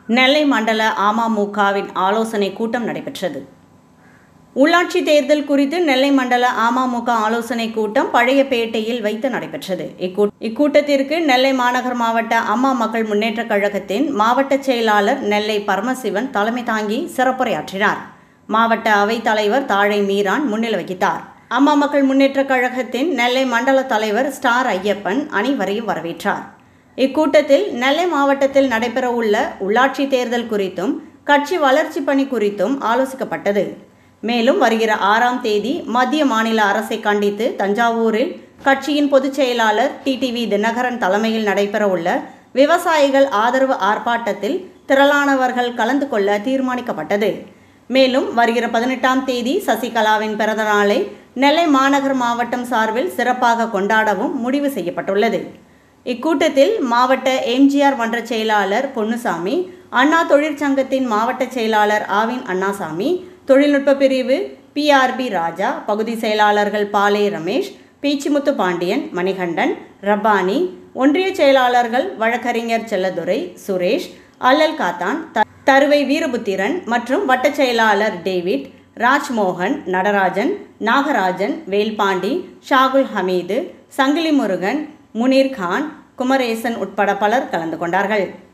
நெல்லை மண்டல அமமுகவின் ஆலோசனை கூட்டம் நடைபெற்றது உள்ளாட்சி தேர்தல் குறித்து நெல்லை மண்டல அமமுக ஆலோசனை கூட்டம் பழையப்பேட்டையில் வைத்து நடைபெற்றது இக்கூ- இக்கூட்டத்திற்கு நெல்லை மாநகர் மாவட்ட அம்மா மக்கள் முன்னேற்றக் கழகத்தின் மாவட்ட செயலாளர் நெல்லை பரமசிவன் தலைமை தாங்கி சிறப்புரையாற்றினார் மாவட்ட அவைத் தலைவர் தாழை மீரான் முன்னிலை வகித்தார் அம்மா மக்கள் முன்னேற்றக் கழகத்தின் நெல்லை மண்டல தலைவர் ஸ்டார் ஐயப்பன் அனைவரையும் வரவேற்றார் இக்கூட்டத்தில் நெல்லை மாவட்டத்தில் நடைபெறவுள்ள உள்ளாட்சி தேர்தல் குறித்தும் கட்சி வளர்ச்சி பணி குறித்தும் ஆலோசிக்கப்பட்டது மேலும் வருகிற ஆறாம் தேதி மத்திய மாநில அரசை கண்டித்து தஞ்சாவூரில் கட்சியின் பொதுச் செயலாளர் டிடிவி தினகரன் தலைமையில் நடைபெறவுள்ள விவசாயிகள் ஆதரவு ஆர்ப்பாட்டத்தில் திரளானவர்கள் கலந்து கொள்ள தீர்மானிக்கப்பட்டது மேலும் வருகிற பதினெட்டாம் தேதி சசிகலாவின் பிறந்த நாளை நெல்லை மாநகர் மாவட்டம் சார்பில் சிறப்பாக கொண்டாடவும் முடிவு செய்யப்பட்டுள்ளது இக்கூட்டத்தில் மாவட்ட எம்ஜிஆர் மன்ற செயலாளர் பொன்னுசாமி அண்ணா தொழிற்சங்கத்தின் மாவட்ட செயலாளர் ஆவின் அண்ணாசாமி தொழில்நுட்ப பிரிவு பிஆர்பி ராஜா பகுதி செயலாளர்கள் பாலே ரமேஷ் பீச்சிமுத்து பாண்டியன் மணிகண்டன் ரப்பானி ஒன்றிய செயலாளர்கள் வழக்கறிஞர் செல்லதுரை சுரேஷ் அல்லல் காத்தான் த- தருவை வீரபுத்திரன் மற்றும் வட்டச் செயலாளர் டேவிட் ராஜ்மோகன் நடராஜன் நாகராஜன் வேல்பாண்டி ஷாகுல் ஹமீது சங்கிலி முருகன் முனீர் கான் குமரேசன் உட்பட பலர் கலந்து கொண்டார்கள்